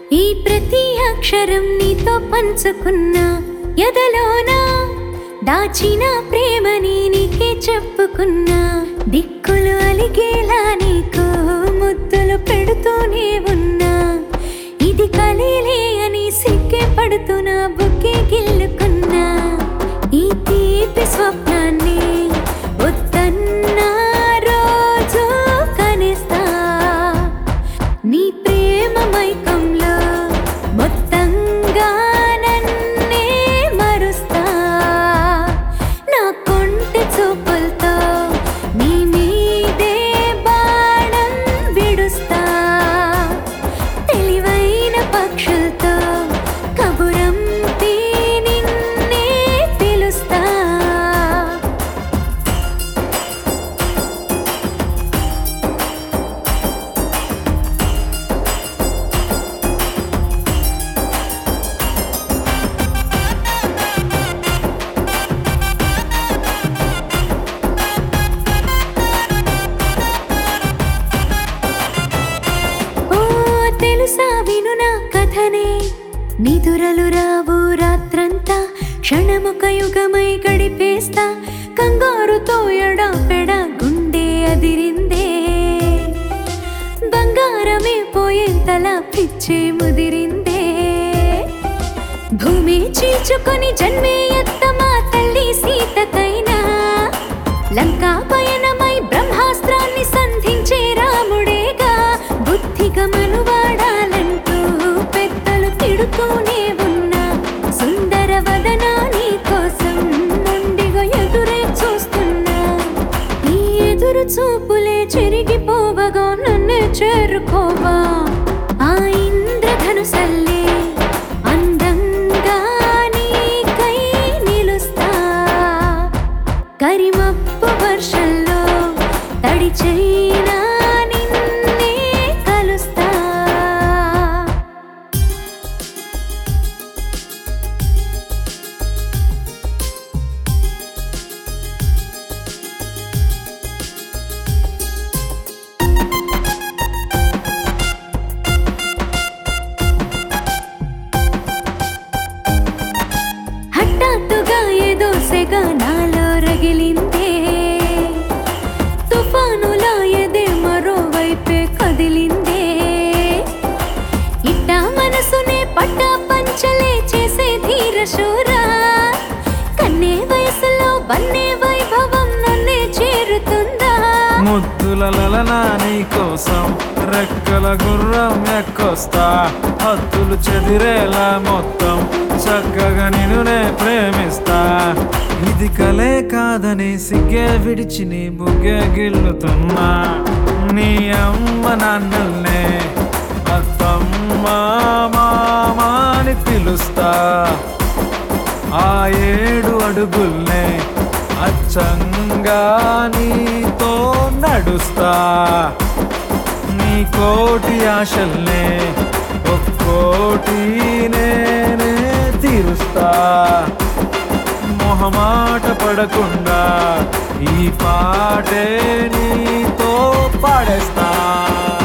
ఈ ప్రతి అక్షరం నీతో పంచుకున్నా ఎదలోన దాచిన ప్రేమని నీకే చెప్పుకున్నా దిక్కులు అలిగేలా నీకు ముద్దులు పెడుతూనే ఉన్నా ఇది కలీలే అని సిక్కే పడుతున్నా బుక్కే గిల్లుకున్నా ఈ తీపి స్వప్నాన్ని వద్దన్న రోజు కనిస్తా నీ ప్రేమ మైకంలో మొత్తంగా నన్నే మరుస్తా నా కొంటె చూపులతో నీ మీదే బాణం విడుస్తా తెలివైన పక్షులతో కబురంపి నిన్నే పిలుస్తా ఓ తెలుసా విను నా కథనే నిదురలు రావు రాత్రంతా క్షణముక యుగమై గడిపేస్తా కంగారుతో ఎడాపెడ గుండె అదిరిందే బంగారమే పోయేంతలా పిచ్చే ముదిరిందే భూమి చీల్చుకొని జన్మే ఎత్త మా తల్లి సీతకైనా లంకా పయనమై బ్రహ్మాస్త్రాన్ని సంధించే రాముడేగా బుద్ధిగా మనువాడాలంటూ పెద్దలు తిడుతూనే ఉన్నా సుందర వదనా నీ కోసం మొండిగా ఎదురే చూస్తున్నా ఈ ఎదురు చూపులే చెరిగిపోవగా నన్ను చేరుకోవా ఆ ఇంద్రధనుసల్లే అందంగా నీకై నిలుస్తా కరిమప్పు వర్షంలో తడి చైనా నిన్నే కలుస్తా హఠాత్తుగా ఏదో సెగ నాలో రగిలిందే తుఫానులా ఎదే మరోవైపే కదిలిందే ఇట్టా మనసునే పట్టా పంచలే చేసే ధీర శూరా కన్నే వయసులో వన్నే వైభవం నన్నే చేరుతుందా ముద్దుల లలనా నీ కోసం రెక్కల గుర్రం ఎక్కొస్తా హద్దులు చెదిరేలా మొత్తం చక్కగా నిన్నునే ప్రేమిస్తా ఇది కలే కాదని సిగ్గే విడిచి నీ బుగ్గే గిల్లుతున్నా నీ అమ్మ నాన్నల్నే అత్తమ్మ మామా అని పిలుస్తా ఆ ఏడు అడుగుల్నే అచ్చంగా నీతో నడుస్తా నీ కోటి ఆశల్నే ఒక్కోటి నేనే తీరుస్తా మొహమాట పడకుండా ఈ పాటే నీతో పాడేస్తా